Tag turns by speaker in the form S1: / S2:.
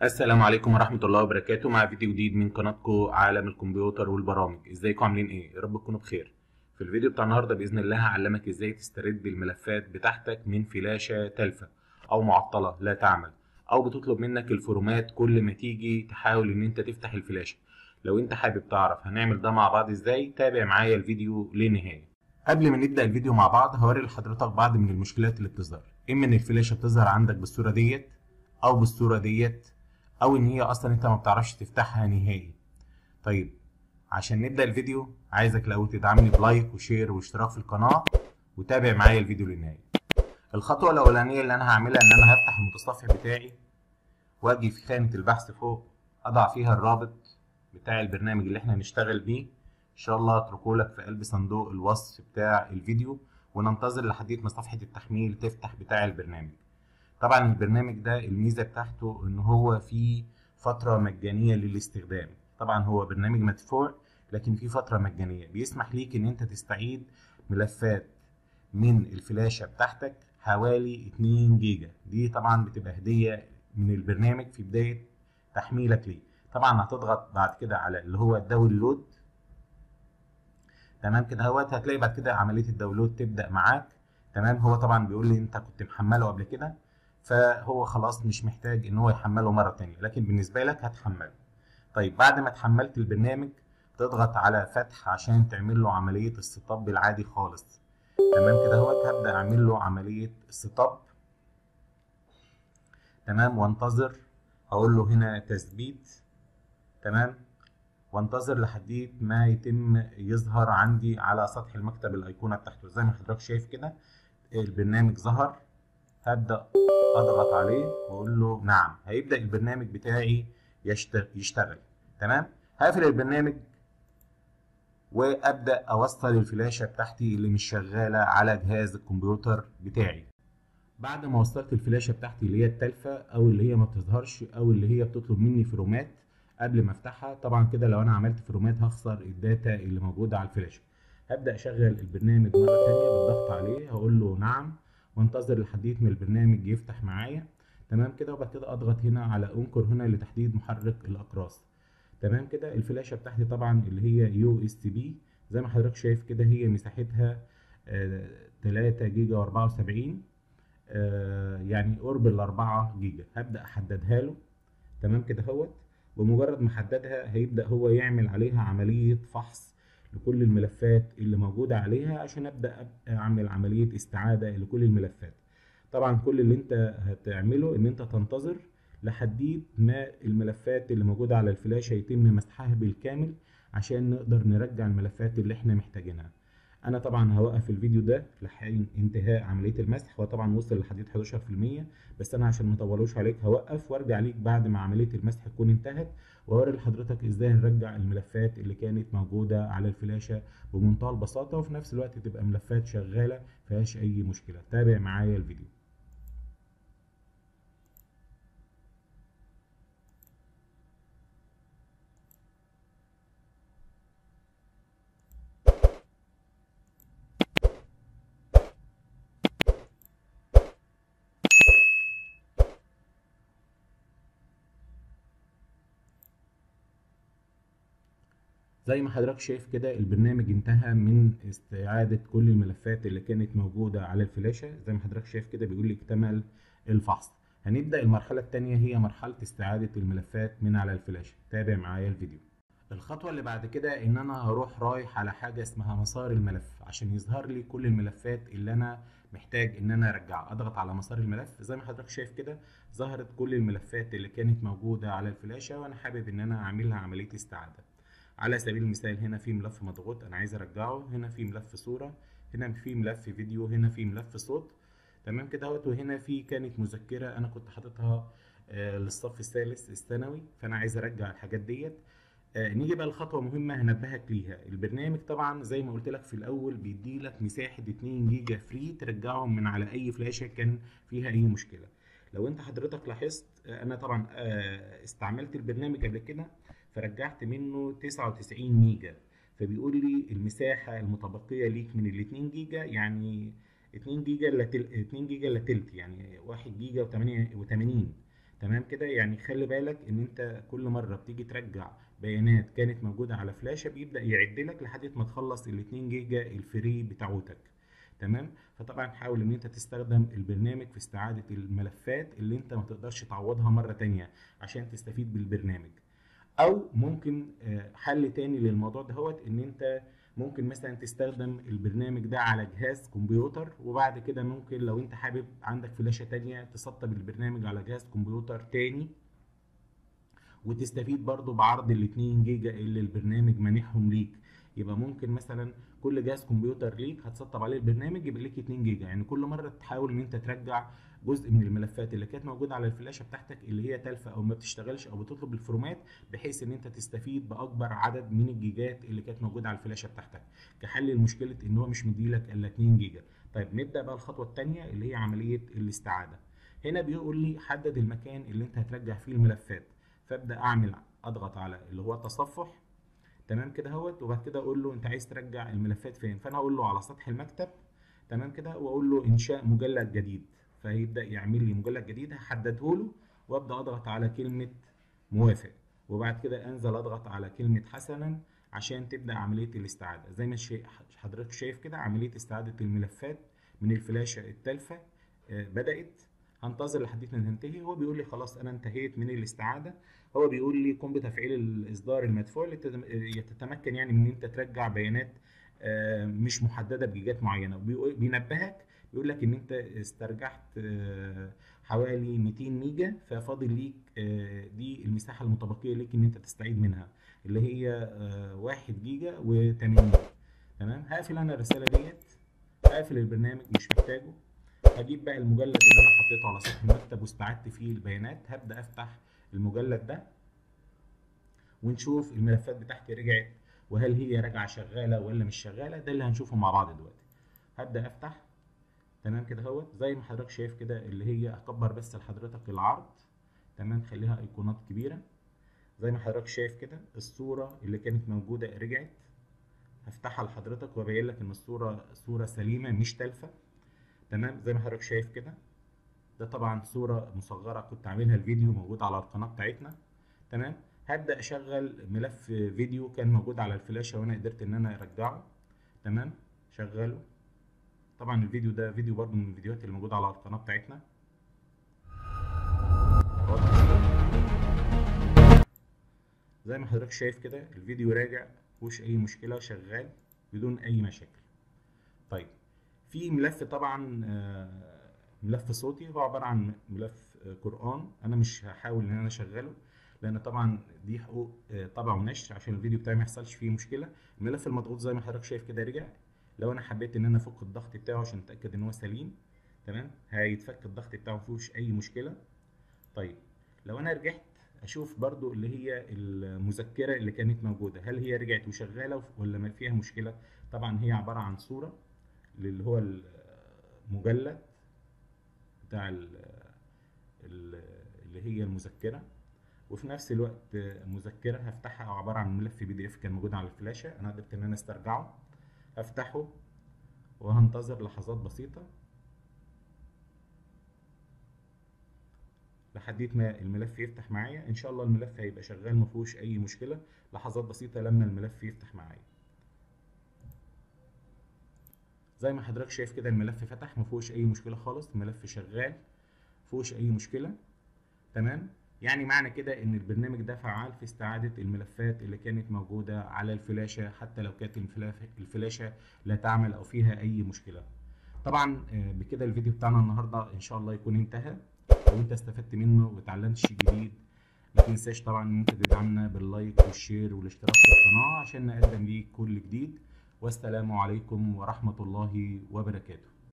S1: السلام عليكم ورحمة الله وبركاته مع فيديو جديد من قناتكم عالم الكمبيوتر والبرامج ازيكم عاملين ايه يا رب تكونوا بخير في الفيديو بتاع النهارده باذن الله هعلمك ازاي تسترد الملفات بتاعتك من فلاشة تالفة او معطلة لا تعمل او بتطلب منك الفورمات كل ما تيجي تحاول ان انت تفتح الفلاشة لو انت حابب تعرف هنعمل ده مع بعض ازاي تابع معايا الفيديو لنهاية قبل ما نبدأ الفيديو مع بعض هوري لحضرتك بعض من المشكلات اللي بتظهر اما ان الفلاشة بتظهر عندك بالصورة ديت او بالصورة ديت او ان هي اصلا انت ما بتعرفش تفتحها نهائي طيب عشان نبدا الفيديو عايزك لو تدعمني بلايك وشير واشتراك في القناه وتابع معايا الفيديو للنهايه الخطوه الاولانيه اللي انا هعملها ان انا هفتح المتصفح بتاعي واجي في خانه البحث فوق اضع فيها الرابط بتاع البرنامج اللي احنا هنشتغل بيه ان شاء الله اتركه لك في قلب صندوق الوصف بتاع الفيديو وننتظر لحد ما صفحه التحميل تفتح بتاع البرنامج طبعا البرنامج ده الميزه بتاعته ان هو فيه فتره مجانيه للاستخدام طبعا هو برنامج مدفوع لكن في فتره مجانيه بيسمح ليك ان انت تستعيد ملفات من الفلاشه بتاعتك حوالي 2 جيجا دي طبعا بتبقى هديه من البرنامج في بدايه تحميلك ليه طبعا هتضغط بعد كده على اللي هو الداونلود تمام كده اهوت هتلاقي بعد كده عمليه الداونلود تبدا معاك تمام هو طبعا بيقول لي انت كنت محمله قبل كده فهو خلاص مش محتاج ان هو يحمله مره تانية لكن بالنسبه لك هتحمله طيب بعد ما اتحملت البرنامج تضغط على فتح عشان تعمل له عمليه السيت العادي خالص تمام كده اهوت هبدا اعمل له عمليه السيت تمام وانتظر اقول له هنا تثبيت تمام وانتظر لحد ما يتم يظهر عندي على سطح المكتب الايقونه بتاعته زي ما حضرتك شايف كده البرنامج ظهر هبدا اضغط عليه واقول له نعم هيبدا البرنامج بتاعي يشتغل تمام هقفل البرنامج وابدا اوصل الفلاشه بتاعتي اللي مش شغاله على جهاز الكمبيوتر بتاعي بعد ما وصلت الفلاشه بتاعتي اللي هي التالفه او اللي هي ما بتظهرش او اللي هي بتطلب مني فرومات قبل ما افتحها طبعا كده لو انا عملت فرومات هخسر الداتا اللي موجوده على الفلاشه هبدا اشغل البرنامج مره ثانيه بالضغط عليه هقول له نعم وانتظر لحد ما البرنامج يفتح معايا تمام كده وبعد كده اضغط هنا على انكر هنا لتحديد محرك الاقراص تمام كده الفلاشه بتاعتي طبعا اللي هي يو اس تي بي زي ما حضرتك شايف كده هي مساحتها آه 3 جيجا و74 آه يعني قرب ال 4 جيجا هبدا احددها له تمام كده اهوت بمجرد ما احددها هيبدا هو يعمل عليها عمليه فحص لكل الملفات اللي موجودة عليها عشان أبدأ أعمل عملية استعادة لكل الملفات طبعا كل اللي انت هتعمله ان انت تنتظر لحد ما الملفات اللي موجودة على الفلاشة يتم مسحها بالكامل عشان نقدر نرجع الملفات اللي احنا محتاجينها انا طبعا هوقف الفيديو ده لحين انتهاء عمليه المسح هو طبعا وصل لحد 11% بس انا عشان ما اطولوش عليك هوقف وارجع ليك بعد ما عمليه المسح تكون انتهت واوري لحضرتك ازاي نرجع الملفات اللي كانت موجوده على الفلاشه بمنتهى البساطه وفي نفس الوقت تبقى ملفات شغاله مفيهاش اي مشكله تابع معايا الفيديو زي ما حضرتك شايف كده البرنامج انتهى من استعادة كل الملفات اللي كانت موجودة على الفلاشة زي ما حضرتك شايف كده بيقول لي اكتمل الفحص هنبدأ المرحلة التانية هي مرحلة استعادة الملفات من على الفلاشة تابع معايا الفيديو الخطوة اللي بعد كده ان انا هروح رايح على حاجة اسمها مسار الملف عشان يظهر لي كل الملفات اللي انا محتاج ان انا ارجعها اضغط على مسار الملف زي ما حضرتك شايف كده ظهرت كل الملفات اللي كانت موجودة على الفلاشة وانا حابب ان انا اعملها عملية استعادة على سبيل المثال هنا في ملف مضغوط انا عايز ارجعه هنا في ملف صورة هنا في ملف فيديو هنا في ملف صوت تمام كده اهوت وهنا في كانت مذكرة انا كنت حاططها آه للصف الثالث الثانوي فانا عايز ارجع الحاجات ديت آه نيجي بقى لخطوة مهمة هنبهك ليها البرنامج طبعا زي ما قلت لك في الاول بيدي لك مساحة 2 جيجا فري ترجعهم من على اي فلاشة كان فيها اي مشكلة لو انت حضرتك لاحظت آه انا طبعا استعملت البرنامج قبل كده فرجعت منه 99 ميجا فبيقول لي المساحة المتبقية ليك من ال 2 جيجا يعني 2 جيجا الا 2 جيجا الا تلت يعني 1 جيجا و80 تمام كده يعني خلي بالك ان انت كل مره بتيجي ترجع بيانات كانت موجوده على فلاشه بيبدا يعد لك لحد ما تخلص ال 2 جيجا الفري بتاعتك تمام فطبعا حاول ان انت تستخدم البرنامج في استعاده الملفات اللي انت ما تقدرش تعوضها مره تانية عشان تستفيد بالبرنامج او ممكن آه، حل تاني للموضوع دهوت ان انت ممكن مثلا تستخدم البرنامج ده على جهاز كمبيوتر وبعد كده ممكن لو انت حابب عندك فلاشة تانية تسطب البرنامج على جهاز كمبيوتر تاني وتستفيد برضو بعرض ال 2 جيجا اللي البرنامج مانحهم ليك يبقى ممكن مثلا كل جهاز كمبيوتر ليك هتسطب عليه البرنامج يبقى ليك 2 جيجا يعني كل مره تحاول ان انت ترجع جزء من الملفات اللي كانت موجوده على الفلاشه بتاعتك اللي هي تالفه او ما بتشتغلش او بتطلب الفورمات بحيث ان انت تستفيد باكبر عدد من الجيجات اللي كانت موجوده على الفلاشه بتاعتك كحل لمشكله ان هو مش مديلك الا 2 جيجا طيب نبدا بقى الخطوه الثانيه اللي هي عمليه الاستعاده هنا بيقول لي حدد المكان اللي انت هترجع فيه الملفات فابدا اعمل اضغط على اللي هو التصفح تمام كده اهوت وبعد كده اقول له انت عايز ترجع الملفات فين فانا هقول له على سطح المكتب تمام كده واقول له انشاء مجلد جديد فهيبدا يعمل لي مجلد جديد هحدده له وابدا اضغط على كلمه موافق وبعد كده انزل اضغط على كلمه حسنا عشان تبدا عمليه الاستعاده زي ما حضرتك شايف كده عمليه استعاده الملفات من الفلاشه التالفه آه، بدات هنتظر لحد ما تنتهي هو بيقول لي خلاص انا انتهيت من الاستعاده هو بيقول لي قم بتفعيل الاصدار المدفوع لتتمكن يعني من ان انت ترجع بيانات آه، مش محدده بجيجات معينه بينبهك بيقول لك ان انت استرجعت آه، حوالي 200 ميجا ففاضل ليك آه، دي المساحه المتبقيه ليك ان انت تستعيد منها اللي هي 1 جيجا و8 تمام هقفل انا الرساله ديت هقفل البرنامج مش محتاجه هجيب بقى المجلد اللي انا حطيته على سطح المكتب واستعدت فيه البيانات هبدا افتح المجلد ده ونشوف الملفات بتاعتي رجعت وهل هي راجعه شغاله ولا مش شغاله ده اللي هنشوفه مع بعض دلوقتي هبدا افتح تمام كده اهوت زي ما حضرتك شايف كده اللي هي اكبر بس لحضرتك العرض تمام خليها ايقونات كبيره زي ما حضرتك شايف كده الصوره اللي كانت موجوده رجعت هفتحها لحضرتك وابين لك ان الصوره صوره سليمه مش تالفه تمام زي ما حضرتك شايف كده ده طبعا صورة مصغرة كنت عاملها الفيديو موجود على القناة بتاعتنا تمام هبدأ أشغل ملف فيديو كان موجود على الفلاشة وأنا قدرت إن أنا أرجعه تمام شغله طبعا الفيديو ده فيديو برضه من الفيديوهات اللي موجودة على القناة بتاعتنا زي ما حضرتك شايف كده الفيديو راجع مفيهوش أي مشكلة شغال بدون أي مشاكل طيب في ملف طبعا آه ملف صوتي هو عباره عن ملف آه، قران انا مش هحاول ان انا اشغله لان طبعا دي حقوق آه، طبع ونشر عشان الفيديو بتاعي ما يحصلش فيه مشكله الملف المضغوط زي ما حضرتك شايف كده رجع لو انا حبيت ان انا افك الضغط بتاعه عشان اتاكد ان هو سليم تمام هيتفك الضغط بتاعه مفيهوش اي مشكله طيب لو انا رجعت اشوف برضو اللي هي المذكره اللي كانت موجوده هل هي رجعت وشغاله ولا ما فيها مشكله طبعا هي عباره عن صوره اللي هو المجلد بتاع اللي هي المذكره وفي نفس الوقت مذكره هفتحها عباره عن ملف بي دي اف كان موجود على الفلاشه انا قدرت ان انا استرجعه هفتحه وهنتظر لحظات بسيطه لحد ما الملف يفتح معايا ان شاء الله الملف هيبقى شغال مفيهوش اي مشكله لحظات بسيطه لما الملف يفتح معايا زي ما حضرتك شايف كده الملف فتح ما فيهوش اي مشكله خالص الملف شغال ما فيهوش اي مشكله تمام يعني معنى كده ان البرنامج ده فعال في استعاده الملفات اللي كانت موجوده على الفلاشه حتى لو كانت الفلاشه لا تعمل او فيها اي مشكله طبعا آه، بكده الفيديو بتاعنا النهارده ان شاء الله يكون انتهى لو انت استفدت منه وتعلمت شيء جديد ما تنساش طبعا ان انت تدعمنا باللايك والشير والاشتراك في القناه عشان نقدم ليك كل جديد والسلام عليكم ورحمة الله وبركاته